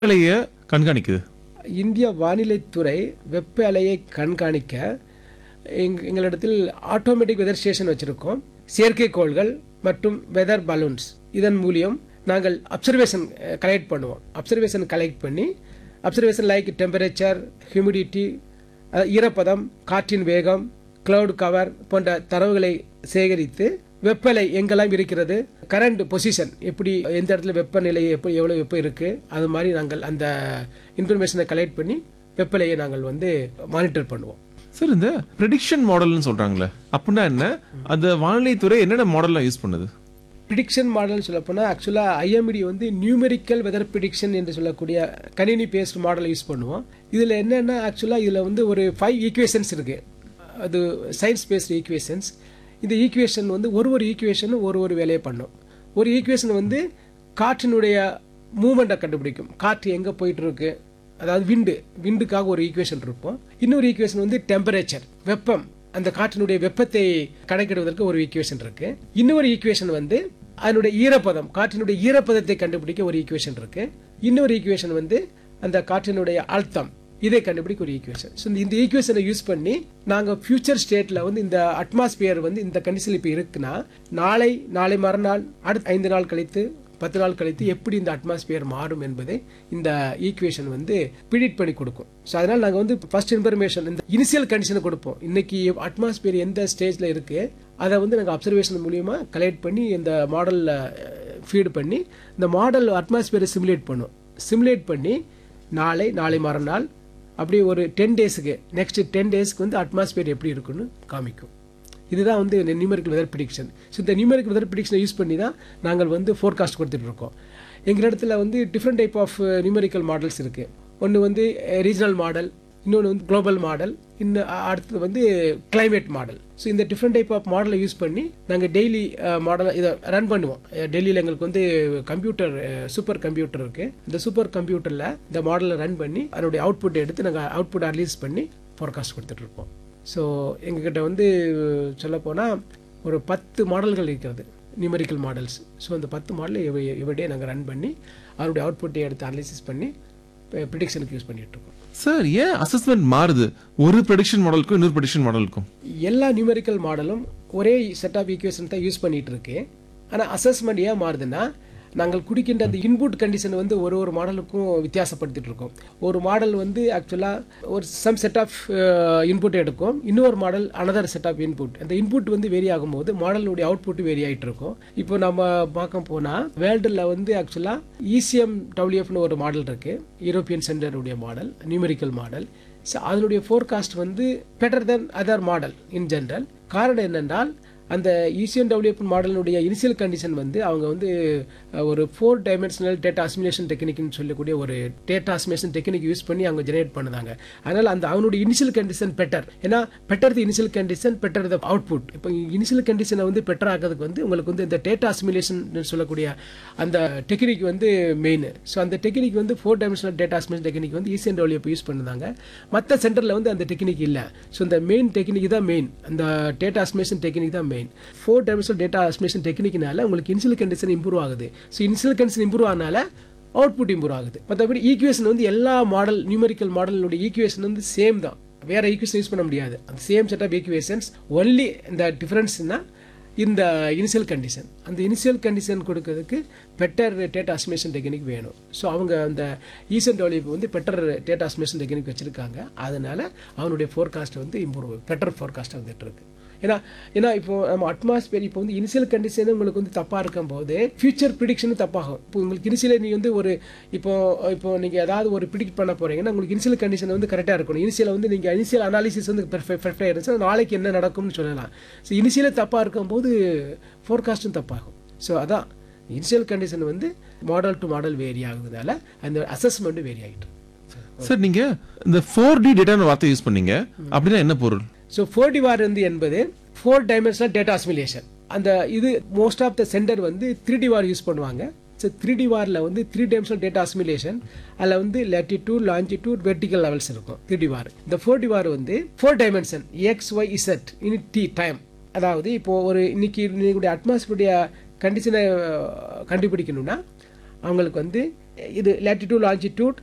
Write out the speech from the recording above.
வெப்பநிலையை கண்காணிக்குது இந்திய வானிலைத்துறை வெப்ப அலையை கண்காணிக்க எங் எங்களிடத்தில் ஆட்டோமேட்டிக் வெதர் ஸ்டேஷன் வச்சிருக்கோம் செயற்கைக்கோள்கள் மற்றும் வெதர் பலூன்ஸ் இதன் மூலியம் நாங்கள் அப்சர்வேஷன் கலெக்ட் பண்ணுவோம் அப்சர்வேஷன் கலெக்ட் பண்ணி அப்சர்வேஷன் லைக் டெம்பரேச்சர் ஹியூமிடிட்டி ஈரப்பதம் காற்றின் வேகம் கிளவுட் கவர் போன்ற தரவுகளை சேகரித்து வெப்பநிலை எங்கெல்லாம் இருக்கிறது கரண்ட் பொசிஷன் எப்படி எந்த இடத்துல வெப்பநிலை எப்படி எவ்வளவு வெப்பம் இருக்கு அது மாதிரி நாங்கள் அந்த இன்ஃபர்மேஷனை கலெக்ட் பண்ணி வெப்பநிலையை நாங்கள் வந்து மானிட்டர் பண்ணுவோம் சார் இந்த ப்ரெடிக்ஷன் மாடல்னு சொல்றாங்களே அப்படின்னா என்ன அந்த வானிலைத்துறை என்னென்ன மாடல்லாம் யூஸ் பண்ணுது ப்ரிடிக்ஷன் மாடல்னு சொல்ல போனால் ஆக்சுவலாக ஐஎம்டி வந்து நியூமெரிக்கல் வெதர் ப்ரிடிக்ஷன் என்று சொல்லக்கூடிய கணினி பேஸ்ட் மாடலை யூஸ் பண்ணுவோம் இதில் என்னென்னா ஆக்சுவலாக இதில் வந்து ஒரு ஃபைவ் ஈக்குவேஷன்ஸ் இருக்கு அது சயின்ஸ் பேஸ்ட் ஈக்குவேஷன்ஸ் இந்த ஈக்குவேஷன் வந்து ஒரு ஒரு ஈக்குவேஷனும் ஒரு ஒரு வேலையை பண்ணும் ஒரு ஈக்குவேஷன் வந்து காற்றினுடைய மூமெண்ட்டை கண்டுபிடிக்கும் காற்று எங்கே போயிட்டு இருக்கு அதாவது விண்டு விண்டுக்காக ஒரு ஈக்குவேஷன் இருக்கும் இன்னொரு ஈக்குவேஷன் வந்து டெம்பரேச்சர் வெப்பம் அந்த காற்றினுடைய வெப்பத்தை கணக்கிடுவதற்கு ஒரு ஈக்குவேஷன் இருக்கு இன்னொரு ஈக்குவேஷன் வந்து அதனுடைய ஈரப்பதம் காற்றினுடைய ஈரப்பதத்தை கண்டுபிடிக்க ஒரு ஈக்குவேஷன் இருக்கு இன்னொரு ஈக்குவேஷன் வந்து அந்த காற்றினுடைய அழுத்தம் இதை கண்டுபிடிக்க ஒரு ஈக்குவேஷன் ஸோ இந்த ஈக்குவேஷனை யூஸ் பண்ணி நாங்கள் ஃபியூச்சர் ஸ்டேட்டில் வந்து இந்த அட்மாஸ்பியர் வந்து இந்த கண்டிஷன் இப்போ இருக்குன்னா நாளை நாளை மறுநாள் அடுத்த ஐந்து நாள் கழித்து பத்து நாள் கழித்து எப்படி இந்த அட்மாஸ்பியர் மாறும் என்பதை இந்த ஈக்குவேஷன் வந்து ப்ரிடிக்ட் பண்ணி கொடுக்கும் ஸோ அதனால் நாங்கள் வந்து ஃபர்ஸ்ட் இன்ஃபர்மேஷன் இந்த இனிஷியல் கண்டிஷனை கொடுப்போம் இன்னைக்கு அட்மாஸ்பியர் எந்த ஸ்டேஜில் இருக்கு அதை வந்து நாங்கள் அப்சர்வேஷன் மூலியமா கலெக்ட் பண்ணி இந்த மாடலில் ஃபீட் பண்ணி இந்த மாடல் அட்மாஸ்பியரை சிமுலேட் பண்ணும் சிமுலேட் பண்ணி நாளை நாளை மறுநாள் அப்படியே ஒரு டென் டேஸுக்கு நெக்ஸ்ட் டென் டேஸ்க்கு வந்து அட்மாஸ்பியர் எப்படி இருக்குன்னு காமிக்கும் இதுதான் வந்து நியூமரிக்கல் வெதர் ப்ரிடிக்ஷன் ஸோ இந்த நியூமரிக்கல் வெதர் ப்ரிடிக்ஷனை யூஸ் பண்ணி தான் நாங்கள் வந்து ஃபோர்காஸ்ட் கொடுத்துட்டு இருக்கோம் எங்கள் இடத்துல வந்து different type of numerical models இருக்கு ஒன்று வந்து ரீஜனல் மாடல் இன்னொன்று வந்து குளோபல் மாடல் இன்னும் அடுத்தது வந்து கிளைமேட் மாடல் ஸோ இந்த டிஃப்ரெண்ட் டைப் ஆஃப் மாடலை யூஸ் பண்ணி நாங்கள் டெய்லி மாடலை இதை ரன் பண்ணுவோம் டெல்லியில் எங்களுக்கு வந்து கம்ப்யூட்டர் சூப்பர் கம்ப்யூட்டர் இருக்கு இந்த சூப்பர் கம்ப்யூட்டரில் இந்த மாடலை ரன் பண்ணி அதனுடைய அவுட்புட் எடுத்து நாங்கள் அவுட்புட் அனலைஸ் பண்ணி ஃபோர்காஸ்ட் கொடுத்துட்டு இருப்போம் ஸோ எங்ககிட்ட வந்து சொல்லப்போனால் ஒரு பத்து மாடல்கள் இருக்கிறது நியூமரிக்கல் மாடல்ஸ் ஸோ அந்த பத்து மாடலை எவ்ரிடே நாங்கள் ரன் பண்ணி அதனுடைய அவுட்புட்டை எடுத்து அனலைசிஸ் பண்ணி ப்ரிடிக்ஷனுக்கு யூஸ் பண்ணிட்டு இருக்கோம் சார் ஏன் அசஸ்மெண்ட் மாறுது ஒரு ப்ரெடிக்ஷன் மாடலுக்கும் இன்னொரு ப்ரெடிக்ஷன் மாடலுக்கும் எல்லா நியூமெரிக்கல் மாடலும் ஒரே செட் ஆஃப் ஈக்குவேஷன் தான் யூஸ் பண்ணிட்டு இருக்கு ஆனால் அசஸ்மெண்ட் ஏன் மாறுதுன்னா நாங்கள் குடிக்கின்ற அந்த இன்புட் கண்டிஷன் வந்து ஒரு ஒரு மாடலுக்கும் வித்தியாசப்படுத்திட்டு இருக்கோம் ஒரு மாடல் வந்து ஆக்சுவலாக ஒரு சம் செட் ஆஃப் இன்புட் எடுக்கும் இன்னொரு model another set of input அந்த இன்புட் வந்து வேரி ஆகும்போது மாடலுடைய அவுட்புட் வேரி ஆகிட்டு இருக்கும் இப்போ நம்ம பார்க்க போனால் வேர்ல்டில் வந்து ஆக்சுவலாக இசிஎம் டபிள்யூஎஃப்னு ஒரு மாடல் இருக்கு யூரோப்பியன் சென்டருடைய மாடல் நியூமெரிக்கல் மாடல் ஸோ அதனுடைய ஃபோர்காஸ்ட் வந்து better then other model in general காரணம் என்னென்றால் அந்த ஈசியன் டபிள்யூஎஃப் மாடலுடைய இனிஷியல் கண்டிஷன் வந்து அவங்க வந்து ஒரு ஃபோர் டைமென்ஷனல் டேட்டா அசிமுலேஷன் டெக்னிக்னு சொல்லக்கூடிய ஒரு டேட்டா அசிமுலேஷன் டெக்னிக் யூஸ் பண்ணி அவங்க ஜெனரேட் பண்ணுதாங்க அதனால் அந்த அவனுடைய இனிஷியல் கண்டிஷன் பெட்டர் ஏன்னா better the initial condition better the output இப்போ இனிஷியல் கண்டிஷனை வந்து பெட்டர் ஆகிறதுக்கு வந்து உங்களுக்கு வந்து இந்த டேட்டா அசிமுலேஷன் சொல்லக்கூடிய அந்த டெக்னிக் வந்து மெயின் ஸோ அந்த டெக்னிக் வந்து four dimensional data assimilation technique வந்து ஈசியன் டபிள்யூஎஃப் யூஸ் பண்ணுதாங்க மற்ற சென்டரில் வந்து அந்த டெக்னிக் இல்லை ஸோ இந்த மெயின் டெக்னிக் தான் மெயின் அந்த டேட்டா அசிமுலேஷன் டெக்னிக் தான் main four dimensional data assimilation டெக்னிக்னால உங்களுக்கு இனிஷியல் கண்டிஷன் இம்ப்ரூவ் ஆகுது ஸோ இனிஷியல் கண்டிஷன் இம்ப்ரூவ் ஆனால அவுட்புட் இம்ப்ரூவ் ஆகுது மற்றபடி ஈக்குவேஷன் வந்து எல்லா மாடல் நியூமரிக்கல் மாடலுடைய ஈக்குவேஷன் வந்து சேம் தான் வேற ஈக்குவேஷன் யூஸ் பண்ண முடியாது அந்த same set of equations only இந்த டிஃபரன்ஸ்னா இந்த இனிஷியல் கண்டிஷன் அந்த இனிஷியல் கண்டிஷன் கொடுக்கறதுக்கு பெட்டர் டேட்டா அஸ்மேஷன் டெக்னிக் வேணும் ஸோ அவங்க அந்த ஈசன் டெவலப் வந்து பெட்டர் டேட்டா அஸ்மேஷன் டெக்னிக் வச்சிருக்காங்க அதனால அவனுடைய ஃபோர்காஸ்ட் வந்து இம்ப்ரூவ் பெட்டர் ஃபோர்காஸ்ட் வந்துட்டு இருக்கு ஏன்னா ஏன்னா இப்போ நம்ம அட்மாஸ்பியர் இப்போ வந்து இனிஷியல் கண்டிஷன் உங்களுக்கு வந்து தப்பாக இருக்கும் போது ஃபியூச்சர் ப்ரிடிக்ஷனும் தப்பாகும் இப்போ உங்களுக்கு இனிஷியல் நீ வந்து ஒரு இப்போ இப்போ நீங்கள் ஏதாவது ஒரு ப்ரிடிக்ட் பண்ண போறீங்கன்னா உங்களுக்கு இனிஷியல் கண்டிஷன் வந்து கரெக்டாக இருக்கணும் இனிஷியல் வந்து நீங்கள் இனிஷியல் அனாலிசிஸ் வந்து பெர்ஃபெக்டாக இருந்துச்சு நாளைக்கு என்ன நடக்கும்னு சொல்லலாம் ஸோ இனிஷியலே தப்பாக இருக்கும்போது ஃபோர்காஸ்ட்டும் தப்பாகும் ஸோ அதான் இனிஷியல் கண்டிஷன் வந்து மாடல் டு மாடல் வேரி ஆகுறதுனால அந்த அசஸ்மெண்ட் வேரி ஆகிட்டு சார் நீங்க இந்த ஃபோர் டி டேட்டான்னு வார்த்தை யூஸ் பண்ணீங்க அப்படின்னா என்ன பொருள் ஸோ ஃபோர் டி வார் வந்து என்பது ஃபோர் டைமென்ஷனல் டேட்டா அசிமுலேஷன் அந்த இது மோஸ்ட் ஆஃப் த சென்டர் வந்து த்ரீ டி வார் யூஸ் பண்ணுவாங்க ஸோ த்ரீ டி வாரில் வந்து த்ரீ டைமென்ஷனல் டேட்டா அசிமுலேஷன் அதில் வந்து லேட்டிடியூட் லாஞ்சிடியூட் வெர்டிகல் லெவல்ஸ் இருக்கும் த்ரீ டி வார் இந்த ஃபோர் டி வார் வந்து four dimension X Y Z in the time அதாவது இப்போ ஒரு இன்னைக்கு இன்னைக்குடைய அட்மாஸ்பியருடைய கண்டிஷனை கண்டுபிடிக்கணும்னா அவங்களுக்கு வந்து இது லேட்டிடியூட் லாஞ்சிடியூட்